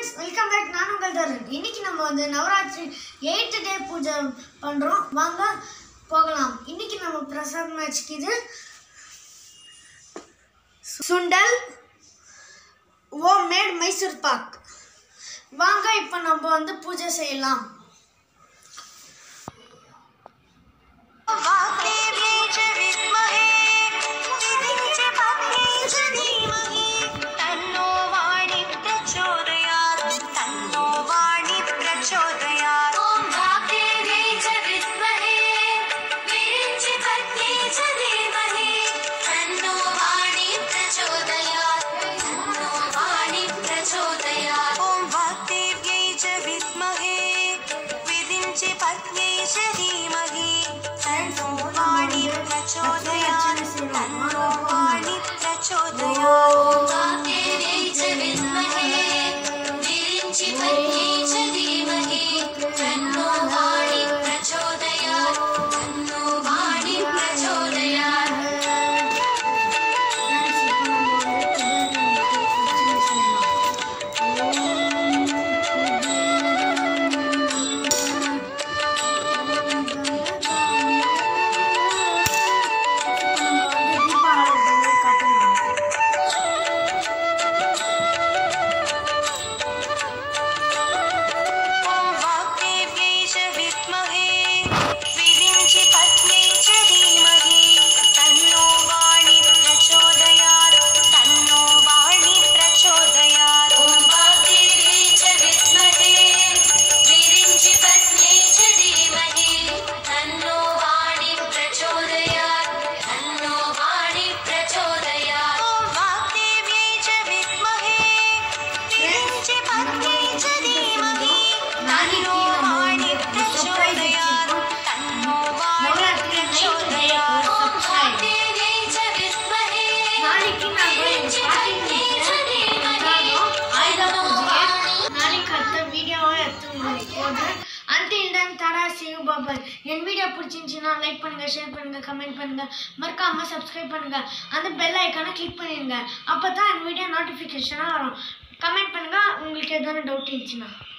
friends welcome back நான் உங்கள் தருண் இன்னைக்கு நம்ம வந்து நவராத்திரி எயித்து டே பூஜை பண்ணுறோம் வாங்க போகலாம் இன்னைக்கு நம்ம பிரசாத் மேட்ச்க்கு இது சுண்டல் ஓ மேட் மைசூர் பாக் வாங்க இப்போ நம்ம வந்து பூஜை செய்யலாம் वाग्देव्यै च विद्महे विधिं च पत्न्यै च धीमहि तन्नो वाणी प्रचोदयात् तन्नो वाणी प्रचोदयात् ॐ वाग्देव्यै च विद्महे विधिं च पत्न्यै च धीमहि तन्नो वाणी प्रचोदयात् तन्नो वाणी प्रचोदयात् ॐ वाग्देव्यै च विद्महे विधिं च पत्न्यै च धीमहि तन्नो वाणी प्रचोदयात् तन्नो वाणी प्रचोदयात् वाग्देव्यै च विद्महे विधिं च पत्न्यै च धीमहि तन्नो वाणी प्रचोदयात् तन्नो वाणी प्रचोदयात् ॐ वाग्देव्यै च विद्महे विधिं च पत्न्यै च धीमहि तन्नो वाणी प्रचोदयात् तन्नो वाणी प्रचोदयात् ॐ वाग्देव्यै च विद्महे विधिं च पत्न्यै च धीमहि तन्नो वाणी प्रचोदयात् तन्नो वाणी प्रचोदयात् ॐ वाग्देव्यै च विद्महे विधिं च पत्न्यै च धीमहि तन्नो वाणी प्रचोदयात् तन्नो वाणी प्रचोदयात् ॐ वाग्देव्यै च विद्महे நாளைக்கு நாங்கள் विधिं च पत्न्यै च धीमहि तन्नो वाणी நாளைக்கு அடுத்த வீடியோவை எடுத்து உங்களுக்கு போடுறேன் until then டாடா see you bye bye என் வீடியோ பிடிச்சிருந்துச்சுன்னா லைக் பண்ணுங்க ஷேர் பண்ணுங்க கமெண்ட் பண்ணுங்க மறக்காம சப்ஸ்கிரைப் பண்ணுங்க அந்த பெல் ஐக்கானை கிளிக் பண்ணிடுங்க அப்போ தான் என் வீடியோ நோட்டிஃபிகேஷனாக வரும் கமெண்ட் பண்ணுங்க உங்களுக்கு எதனா டவுட் இருந்துச்சுன்னா